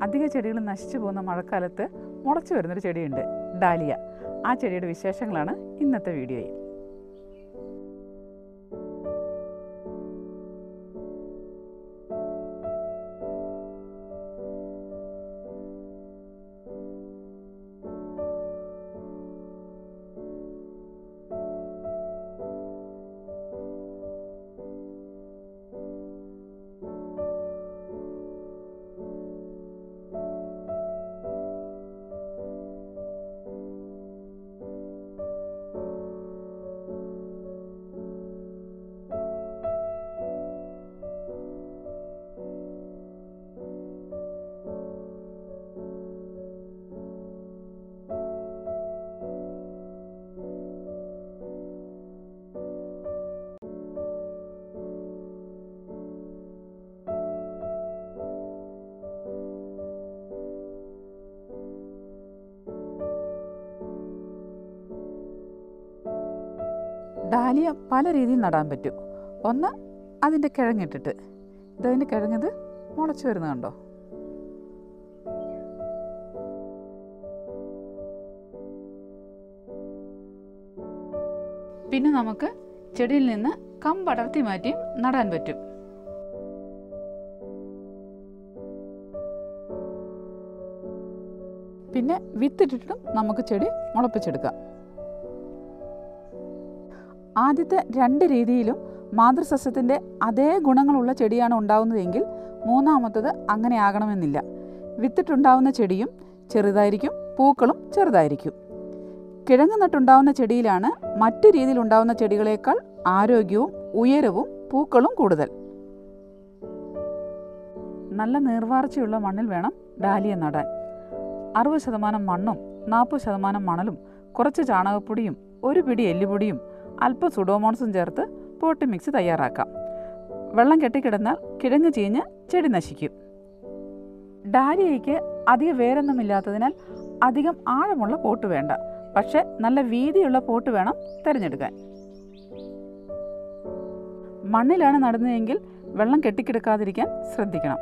അധിക ചെടികൾ നശിച്ചു പോകുന്ന മഴക്കാലത്ത് മുളച്ചു വരുന്നൊരു ചെടിയുണ്ട് ഡാലിയ ആ ചെടിയുടെ വിശേഷങ്ങളാണ് ഇന്നത്തെ വീഡിയോയിൽ ഡാലിയ പല രീതിയിൽ നടാൻ പറ്റും ഒന്ന് അതിൻ്റെ കിഴങ്ങിട്ടിട്ട് ഇതതിൻ്റെ കിഴങ്ങത് മുളച്ചു വരുന്നത് കണ്ടോ പിന്നെ നമുക്ക് ചെടിയിൽ നിന്ന് കമ്പടർത്തി മാറ്റിയും നടാൻ പറ്റും പിന്നെ വിത്തിട്ടിട്ടും നമുക്ക് ചെടി മുളപ്പിച്ചെടുക്കാം ആദ്യത്തെ രണ്ട് രീതിയിലും മാതൃസസ്യത്തിൻ്റെ അതേ ഗുണങ്ങളുള്ള ചെടിയാണ് ഉണ്ടാവുന്നതെങ്കിൽ മൂന്നാമത്തത് അങ്ങനെ ആകണമെന്നില്ല വിത്തിട്ടുണ്ടാവുന്ന ചെടിയും ചെറുതായിരിക്കും പൂക്കളും ചെറുതായിരിക്കും കിഴങ്ങ് നട്ടുണ്ടാവുന്ന ചെടിയിലാണ് മറ്റു രീതിയിൽ ഉണ്ടാവുന്ന ചെടികളേക്കാൾ ആരോഗ്യവും ഉയരവും പൂക്കളും കൂടുതൽ നല്ല നീർവാർച്ചയുള്ള മണ്ണിൽ വേണം ഡാലിയ നടാൻ അറുപത് ശതമാനം മണ്ണും നാൽപ്പത് ശതമാനം മണലും കുറച്ച് ചാണകപ്പൊടിയും ഒരു പിടി എല്ലുപൊടിയും അല്പം സുഡോമോൺസും ചേർത്ത് പോട്ട് മിക്സ് തയ്യാറാക്കാം വെള്ളം കെട്ടിക്കിടന്നാൽ കിഴങ്ങ് ചീഞ്ഞ് ചെടി നശിക്കും ഡാലിയയ്ക്ക് അധിക വേരൊന്നുമില്ലാത്തതിനാൽ അധികം ആഴമുള്ള പോട്ട് വേണ്ട പക്ഷെ നല്ല വീതിയുള്ള പോട്ട് വേണം തിരഞ്ഞെടുക്കാൻ മണ്ണിലാണ് നടുന്നതെങ്കിൽ വെള്ളം കെട്ടിക്കിടക്കാതിരിക്കാൻ ശ്രദ്ധിക്കണം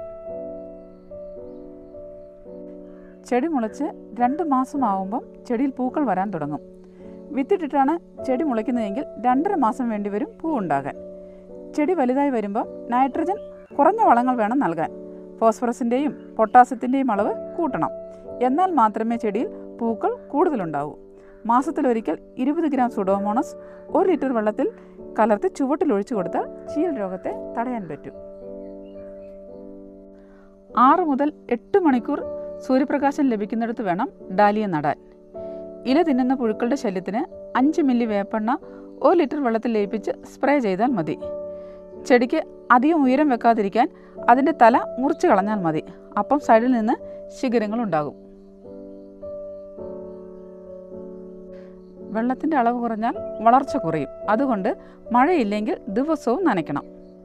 ചെടി മുളച്ച് രണ്ട് മാസമാവുമ്പം ചെടിയിൽ പൂക്കൾ വരാൻ തുടങ്ങും വിത്തിട്ടിട്ടാണ് ചെടി മുളയ്ക്കുന്നതെങ്കിൽ രണ്ടര മാസം വേണ്ടിവരും പൂ ഉണ്ടാകാൻ ചെടി വലുതായി വരുമ്പോൾ നൈട്രജൻ കുറഞ്ഞ വളങ്ങൾ വേണം നൽകാൻ ഫോസ്ഫറസിൻ്റെയും പൊട്ടാസ്യത്തിൻ്റെയും അളവ് കൂട്ടണം എന്നാൽ മാത്രമേ ചെടിയിൽ പൂക്കൾ കൂടുതലുണ്ടാവൂ മാസത്തിലൊരിക്കൽ ഇരുപത് ഗ്രാം സുഡോമോണസ് ഒരു ലിറ്റർ വെള്ളത്തിൽ കലർത്തി ചുവട്ടിൽ ഒഴിച്ചു കൊടുത്താൽ ചീൽ രോഗത്തെ തടയാൻ പറ്റും ആറ് മുതൽ എട്ട് മണിക്കൂർ സൂര്യപ്രകാശം ലഭിക്കുന്നിടത്ത് വേണം ഡാലിയ നടാൻ ഇല തിന്നുന്ന പുഴുക്കളുടെ ശല്യത്തിന് അഞ്ച് മില്ലി വേപ്പെണ്ണ ഒരു ലിറ്റർ വെള്ളത്തിൽ ലയിപ്പിച്ച് സ്പ്രേ ചെയ്താൽ മതി ചെടിക്ക് അധികം ഉയരം വെക്കാതിരിക്കാൻ അതിൻ്റെ തല മുറിച്ച് കളഞ്ഞാൽ മതി അപ്പം സൈഡിൽ നിന്ന് ശിഖരങ്ങൾ ഉണ്ടാകും വെള്ളത്തിൻ്റെ അളവ് കുറഞ്ഞാൽ വളർച്ച കുറയും അതുകൊണ്ട് മഴയില്ലെങ്കിൽ ദിവസവും നനയ്ക്കണം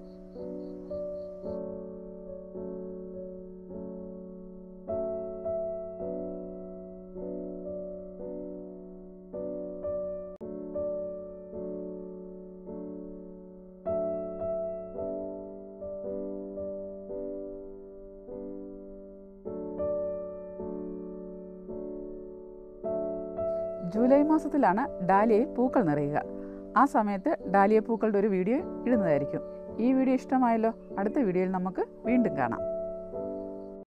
ജൂലൈ മാസത്തിലാണ് ഡാലിയയിൽ പൂക്കൾ നിറയുക ആ സമയത്ത് ഡാലിയ പൂക്കളുടെ ഒരു വീഡിയോ ഇടുന്നതായിരിക്കും ഈ വീഡിയോ ഇഷ്ടമായല്ലോ അടുത്ത വീഡിയോയിൽ നമുക്ക് വീണ്ടും കാണാം